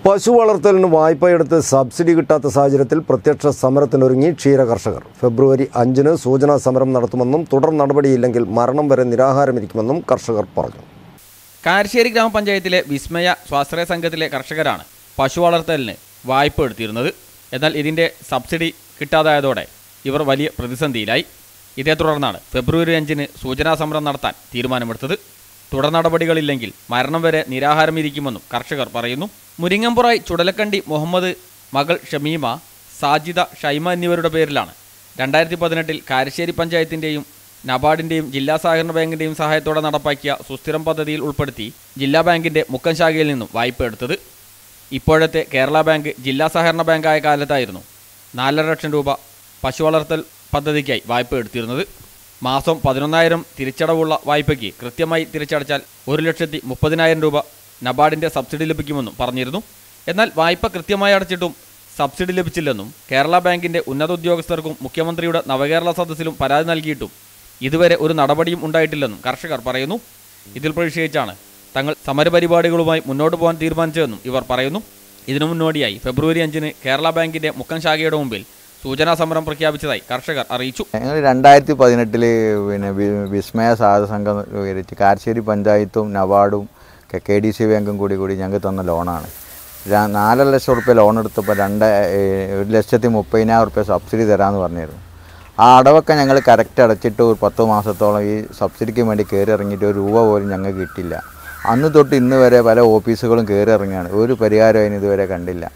പശു വളർത്തലിന് വായ്പയെടുത്ത് സബ്സിഡി കിട്ടാത്ത സാഹചര്യത്തിൽ പ്രത്യക്ഷ സമരത്തിനൊരുങ്ങി ക്ഷീര കർഷകർ ഫെബ്രുവരി അഞ്ചിന് സൂചനാ സമരം നടത്തുമെന്നും തുടർ നടപടിയില്ലെങ്കിൽ മരണം വരെ നിരാഹാരമിരിക്കുമെന്നും കർഷകർ പറഞ്ഞു കാരശ്ശേരി ഗ്രാമപഞ്ചായത്തിലെ വിസ്മയ സ്വാശ്രയ സംഘത്തിലെ കർഷകരാണ് പശു വളർത്തലിന് വായ്പ എടുത്തിരുന്നത് എന്നാൽ ഇതിൻ്റെ സബ്സിഡി കിട്ടാതായതോടെ ഇവർ വലിയ പ്രതിസന്ധിയിലായി ഇതേ തുടർന്നാണ് ഫെബ്രുവരി അഞ്ചിന് സൂചനാ സമരം നടത്താൻ തീരുമാനമെടുത്തത് തുടർ നടപടികളില്ലെങ്കിൽ മരണം വരെ നിരാഹാരമിരിക്കുമെന്നും കർഷകർ പറയുന്നു മുരിങ്ങമ്പുറായി ചുടലക്കണ്ടി മുഹമ്മദ് മകൾ ഷമീമ സാജിദ ഷൈമ എന്നിവരുടെ പേരിലാണ് രണ്ടായിരത്തി പതിനെട്ടിൽ കാരശ്ശേരി പഞ്ചായത്തിൻ്റെയും നബാർഡിൻ്റെയും ജില്ലാ സഹകരണ ബാങ്കിൻ്റെയും സഹായത്തോടെ നടപ്പാക്കിയ സുസ്ഥിരം പദ്ധതിയിൽ ഉൾപ്പെടുത്തി ജില്ലാ ബാങ്കിൻ്റെ മുക്കൻ ശാഖയിൽ നിന്നും വായ്പ എടുത്തത് ഇപ്പോഴത്തെ കേരള ബാങ്ക് ജില്ലാ സഹകരണ ബാങ്കായ കാലത്തായിരുന്നു നാലര ലക്ഷം രൂപ പശു വളർത്തൽ പദ്ധതിക്കായി വായ്പ എടുത്തിരുന്നത് മാസം പതിനൊന്നായിരം തിരിച്ചടവുള്ള വായ്പയ്ക്ക് കൃത്യമായി തിരിച്ചടച്ചാൽ ഒരു ലക്ഷത്തി മുപ്പതിനായിരം രൂപ നബാർഡിൻ്റെ സബ്സിഡി ലഭിക്കുമെന്നും പറഞ്ഞിരുന്നു എന്നാൽ വായ്പ കൃത്യമായി അടച്ചിട്ടും സബ്സിഡി ലഭിച്ചില്ലെന്നും കേരള ബാങ്കിൻ്റെ ഉന്നത ഉദ്യോഗസ്ഥർക്കും മുഖ്യമന്ത്രിയുടെ നവകേരള സദസ്സിലും പരാതി നൽകിയിട്ടും ഇതുവരെ ഒരു നടപടിയും ഉണ്ടായിട്ടില്ലെന്നും കർഷകർ പറയുന്നു ഇതിൽ പ്രതിഷേധിച്ചാണ് തങ്ങൾ സമരപരിപാടികളുമായി മുന്നോട്ട് പോകാൻ തീരുമാനിച്ചതെന്നും ഇവർ പറയുന്നു ഇതിനു മുന്നോടിയായി ഫെബ്രുവരി അഞ്ചിന് കേരള ബാങ്കിന്റെ മുക്കൻ ശാഖയുടെ മുമ്പിൽ സൂചനാ സമരം പ്രഖ്യാപിച്ചതായി കർഷകർ അറിയിച്ചു ഞങ്ങൾ രണ്ടായിരത്തി പതിനെട്ടില് പിന്നെ വി- വിസ്മയ സഹായ സംഘം രൂപീകരിച്ച് കാരശ്ശേരി പഞ്ചായത്തും നബാർഡും കെ ഡി സി ബാങ്കും കൂടി കൂടി ഞങ്ങൾക്ക് തന്ന ലോണാണ് ര- നാലര ലക്ഷം റുപ്യ ലോൺ എടുത്തപ്പോൾ രണ്ട് ഏഹ്, ഒരു ലക്ഷത്തി മുപ്പതിനായിരം റുപ്യ സബ്സിഡി തരാമെന്ന് പറഞ്ഞിരുന്നു ആ അടവൊക്കെ ഞങ്ങൾ കറക്റ്റ് അടച്ചിട്ട് ഒരു പത്ത് മാസത്തോളം ഈ സബ്സിഡിക്ക് വേണ്ടി കയറി ഇറങ്ങിയിട്ട് ഒരു രൂപ പോലും ഞങ്ങൾക്ക് കിട്ടില്ല അന്ന് തൊട്ട് ഇന്ന് വരെ പല ഓഫീസുകളും കയറി ഇറങ്ങുകയാണ് ഒരു പരിഹാരം അതിന് ഇതുവരെ കണ്ടില്ല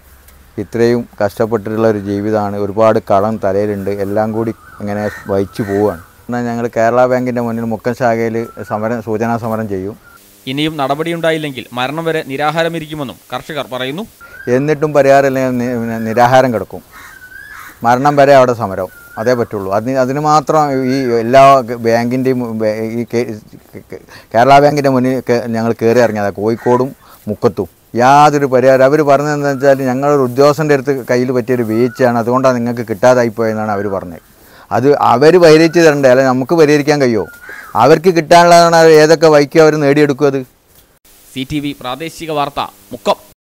ഇത്രയും കഷ്ടപ്പെട്ടിട്ടുള്ള ഒരു ജീവിതമാണ് ഒരുപാട് കടം തലയിലുണ്ട് എല്ലാം കൂടി ഇങ്ങനെ വഹിച്ചു പോവുകയാണ് എന്നാൽ ഞങ്ങൾ കേരള ബാങ്കിൻ്റെ മുന്നിൽ മുക്കൻ ശാഖയിൽ സമരം സൂചനാ സമരം ചെയ്യും ഇനിയും നടപടിയുണ്ടായില്ലെങ്കിൽ മരണം വരെ നിരാഹാരമിരിക്കുമെന്നും കർഷകർ പറയുന്നു എന്നിട്ടും പരിഹാരമില്ലെങ്കിൽ നി- പിന്നെ നിരാഹാരം കിടക്കും മരണം വരെ അവിടെ സമരം അതേ പറ്റുള്ളൂ അതിന് അതിന് മാത്രം ഈ എല്ലാ ബാങ്കിൻ്റെയും ഈ കേ- കേരള ബാങ്കിൻ്റെ മുന്നിൽ കേ- ഞങ്ങൾ കയറി ഇറങ്ങിയതാണ് കോഴിക്കോടും മുക്കത്തും യാതൊരു പരിഹാരം അവർ പറഞ്ഞതെന്ന് വെച്ചാൽ ഞങ്ങളൊരു ഉദ്യോഗസ്ഥൻ്റെ അടുത്ത് കയ്യിൽ പറ്റിയൊരു വീഴ്ചയാണ് അതുകൊണ്ടാണ് നിങ്ങൾക്ക് കിട്ടാതായിപ്പോയെന്നാണ് അവർ പറഞ്ഞത് അത് അവർ പരിഹരിച്ച് തരണ്ടേ അല്ലെ നമുക്ക് പരിഹരിക്കാൻ കഴിയുമോ അവർക്ക് കിട്ടാനുള്ളതാണ് ഏതൊക്കെ വൈക്കും അവർ നേടിയെടുക്കും അത് സി ടി വി പ്രാദേശിക വാർത്ത മുക്കം